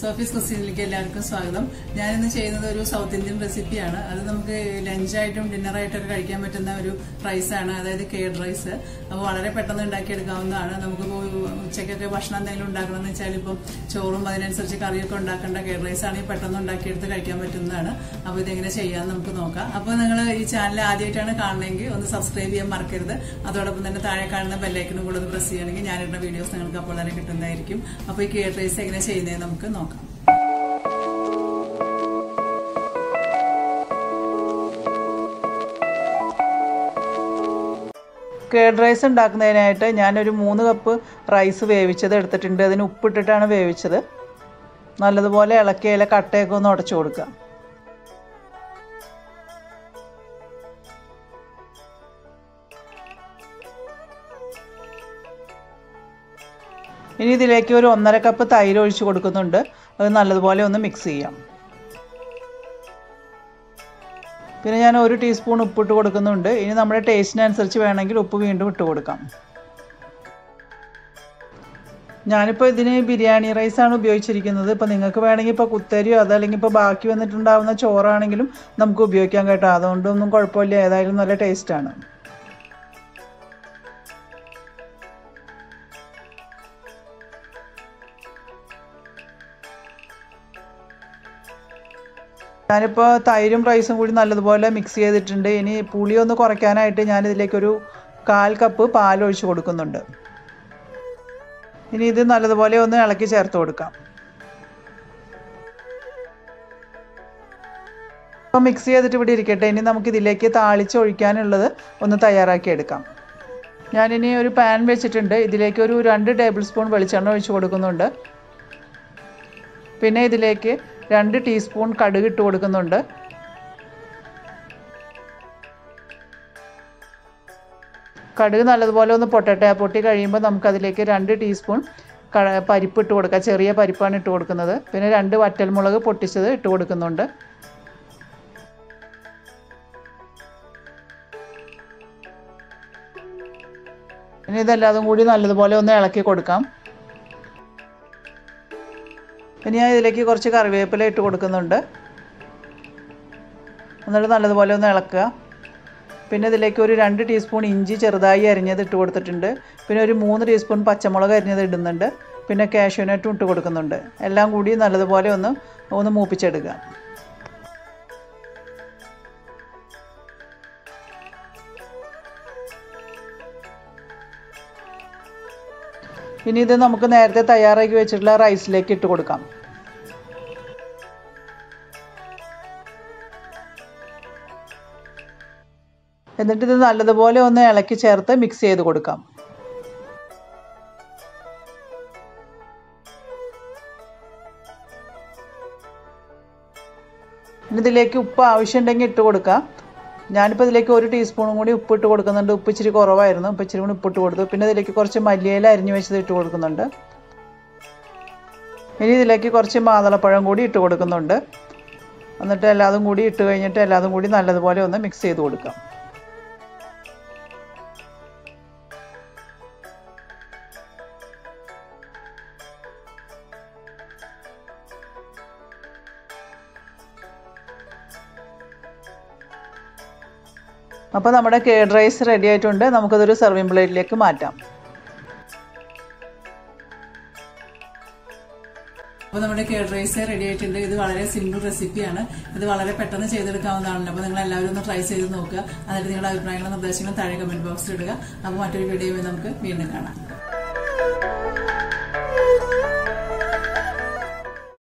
Sophie's കുസിനിലേക്ക് എല്ലാവർക്കും സ്വാഗതം ഞാനിന്ന് ചെയ്യുന്നത് ഒരു സൗത്ത് ഇന്ത്യൻ റെസിപ്പിയാണ് അത് നമുക്ക് ലഞ്ചായിട്ടും ഡിന്നറായിട്ടൊക്കെ കഴിക്കാൻ പറ്റുന്ന ഒരു റൈസാണ് അതായത് കേഡ് റൈസ് അപ്പോൾ വളരെ പെട്ടെന്ന് ഉണ്ടാക്കിയെടുക്കാവുന്നതാണ് നമുക്കിപ്പോൾ ഉച്ചയ്ക്കൊക്കെ ഭക്ഷണം എന്തെങ്കിലും ഉണ്ടാക്കണമെന്ന് വെച്ചാൽ ഇപ്പം ചോറും അതിനനുസരിച്ച് കറിയൊക്കെ ഉണ്ടാക്കേണ്ട കേഡ് റൈസ് ആണെങ്കിൽ പെട്ടെന്ന് ഉണ്ടാക്കിയെടുത്ത് കഴിക്കാൻ പറ്റുന്നതാണ് അപ്പോൾ ഇതെങ്ങനെ ചെയ്യാമെന്ന് നമുക്ക് നോക്കാം അപ്പോൾ നിങ്ങൾ ഈ ചാനൽ ആദ്യമായിട്ടാണ് കാണണമെങ്കിൽ ഒന്ന് സബ്സ്ക്രൈബ് ചെയ്യാൻ മറക്കരുത് അതോടൊപ്പം തന്നെ താഴെ കാണുന്ന ബെല്ലൈക്കനും കൂടെ ഒന്ന് പ്രസ് ചെയ്യുകയാണെങ്കിൽ ഞാനിടുന്ന വീഡിയോസ് നിങ്ങൾക്ക് അപ്പോൾ തന്നെ കിട്ടുന്നതായിരിക്കും അപ്പോൾ ഈ കേഡ് റൈസ് എങ്ങനെ ചെയ്യുന്നത് നമുക്ക് നോക്കാം കേഡ് റൈസ് ഉണ്ടാക്കുന്നതിനായിട്ട് ഞാനൊരു മൂന്ന് കപ്പ് റൈസ് വേവിച്ചത് എടുത്തിട്ടുണ്ട് അതിന് ഉപ്പിട്ടിട്ടാണ് വേവിച്ചത് നല്ലതുപോലെ ഇളക്കി അതിലെ കട്ടയൊക്കെ ഒന്ന് ഉടച്ചു കൊടുക്കുക ഇനി ഇതിലേക്ക് ഒരു ഒന്നര കപ്പ് തൈര് ഒഴിച്ച് കൊടുക്കുന്നുണ്ട് അത് നല്ലതുപോലെ ഒന്ന് മിക്സ് ചെയ്യാം പിന്നെ ഞാൻ ഒരു ടീസ്പൂൺ ഉപ്പിട്ട് കൊടുക്കുന്നുണ്ട് ഇനി നമ്മുടെ ടേസ്റ്റിനനുസരിച്ച് വേണമെങ്കിൽ ഉപ്പ് വീണ്ടും ഇട്ട് കൊടുക്കാം ഞാനിപ്പോൾ ഇതിന് ബിരിയാണി റൈസാണ് ഉപയോഗിച്ചിരിക്കുന്നത് ഇപ്പോൾ നിങ്ങൾക്ക് വേണമെങ്കിൽ ഇപ്പോൾ കുത്തരിയോ അതല്ലെങ്കിൽ ഇപ്പോൾ ബാക്കി വന്നിട്ടുണ്ടാവുന്ന ചോറാണെങ്കിലും നമുക്ക് ഉപയോഗിക്കാൻ കേട്ടോ അതുകൊണ്ടൊന്നും കുഴപ്പമില്ല ഏതായാലും നല്ല ടേസ്റ്റാണ് ഞാനിപ്പോൾ തൈരും റൈസും കൂടി നല്ലതുപോലെ മിക്സ് ചെയ്തിട്ടുണ്ട് ഇനി പുളി ഒന്ന് കുറയ്ക്കാനായിട്ട് ഞാനിതിലേക്കൊരു കാൽ കപ്പ് പാൽ ഒഴിച്ച് കൊടുക്കുന്നുണ്ട് ഇനി ഇത് നല്ലതുപോലെ ഒന്ന് ഇളക്കി ചേർത്ത് കൊടുക്കാം അപ്പോൾ മിക്സ് ചെയ്തിട്ട് ഇവിടെ ഇരിക്കട്ടെ ഇനി നമുക്ക് ഇതിലേക്ക് താളിച്ച് ഒഴിക്കാനുള്ളത് ഒന്ന് തയ്യാറാക്കി എടുക്കാം ഞാനിനി ഒരു പാൻ വെച്ചിട്ടുണ്ട് ഇതിലേക്ക് ഒരു രണ്ട് ടേബിൾ സ്പൂൺ വെളിച്ചെണ്ണ ഒഴിച്ച് കൊടുക്കുന്നുണ്ട് പിന്നെ ഇതിലേക്ക് രണ്ട് ടീസ്പൂൺ കടുക് ഇട്ട് കൊടുക്കുന്നുണ്ട് കടുക് നല്ലതുപോലെ ഒന്ന് പൊട്ടട്ടെ പൊട്ടി കഴിയുമ്പോൾ നമുക്കതിലേക്ക് രണ്ട് ടീസ്പൂൺ പരിപ്പ് ഇട്ട് കൊടുക്കാം ചെറിയ പരിപ്പാണ് ഇട്ട് കൊടുക്കുന്നത് പിന്നെ രണ്ട് വറ്റൽമുളക് പൊട്ടിച്ചത് ഇട്ട് കൊടുക്കുന്നുണ്ട് ഇനി ഇതെല്ലാതും കൂടി നല്ലതുപോലെ ഒന്ന് ഇളക്കി കൊടുക്കാം പിന്നെ ഞാൻ ഇതിലേക്ക് കുറച്ച് കറിവേപ്പില ഇട്ട് കൊടുക്കുന്നുണ്ട് എന്നിട്ട് നല്ലതുപോലെ ഒന്ന് ഇളക്കുക പിന്നെ ഇതിലേക്ക് ഒരു രണ്ട് ടീസ്പൂൺ ഇഞ്ചി ചെറുതായി അരിഞ്ഞത് ഇട്ട് കൊടുത്തിട്ടുണ്ട് പിന്നെ ഒരു മൂന്ന് ടീസ്പൂൺ പച്ചമുളക് അരിഞ്ഞത് ഇടുന്നുണ്ട് പിന്നെ കാഷ്യൂനട്ടും ഇട്ട് കൊടുക്കുന്നുണ്ട് എല്ലാം കൂടി നല്ലതുപോലെ ഒന്ന് ഒന്ന് മൂപ്പിച്ചെടുക്കുക ഇനി ഇത് നമുക്ക് നേരത്തെ തയ്യാറാക്കി വെച്ചിട്ടുള്ള റൈസിലേക്ക് ഇട്ട് കൊടുക്കാം എന്നിട്ട് ഇത് നല്ലതുപോലെ ഒന്ന് ഇളക്കി ചേർത്ത് മിക്സ് ചെയ്ത് കൊടുക്കാം ഇനി ഇതിലേക്ക് ഉപ്പ് ആവശ്യമുണ്ടെങ്കിൽ ഇട്ട് കൊടുക്കാം ഞാനിപ്പോൾ ഇതിലേക്ക് ഒരു ടീസ്പൂണും കൂടി ഉപ്പ് ഇട്ട് കൊടുക്കുന്നുണ്ട് ഉപ്പ് ഇച്ചിരി കുറവായിരുന്നു ഉപ്പ് ഇച്ചിരി കൂടി ഉപ്പിട്ട് കൊടുത്തു പിന്നെ ഇതിലേക്ക് കുറച്ച് മല്ലിയില അരിഞ്ഞു വെച്ചത് ഇട്ട് കൊടുക്കുന്നുണ്ട് ഇനി ഇതിലേക്ക് കുറച്ച് മാതളപ്പഴം കൂടി ഇട്ട് കൊടുക്കുന്നുണ്ട് എന്നിട്ട് എല്ലാതും കൂടി ഇട്ട് കഴിഞ്ഞിട്ട് എല്ലാതും കൂടി നല്ലതുപോലെ ഒന്ന് മിക്സ് ചെയ്ത് കൊടുക്കാം അപ്പോൾ നമ്മുടെ കേഡ് റൈസ് റെഡി ആയിട്ടുണ്ട് നമുക്കതൊരു സെർവിങ് പ്ലേറ്റിലേക്ക് മാറ്റാം അപ്പോൾ നമ്മുടെ കേഡ് റൈസ് റെഡി ആയിട്ടുണ്ട് ഇത് വളരെ സിമ്പിൾ റെസിപ്പിയാണ് ഇത് വളരെ പെട്ടെന്ന് ചെയ്തെടുക്കാവുന്നതാണ് അപ്പോൾ നിങ്ങൾ എല്ലാവരും ഒന്ന് ട്രൈ ചെയ്ത് നോക്കുക എന്നിട്ട് നിങ്ങളുടെ അഭിപ്രായങ്ങളും നിർദ്ദേശങ്ങളും താഴെ കമന്റ് ബോക്സിൽ ഇടുക അപ്പോൾ മറ്റൊരു വീഡിയോ നമുക്ക് വീണ്ടും കാണാം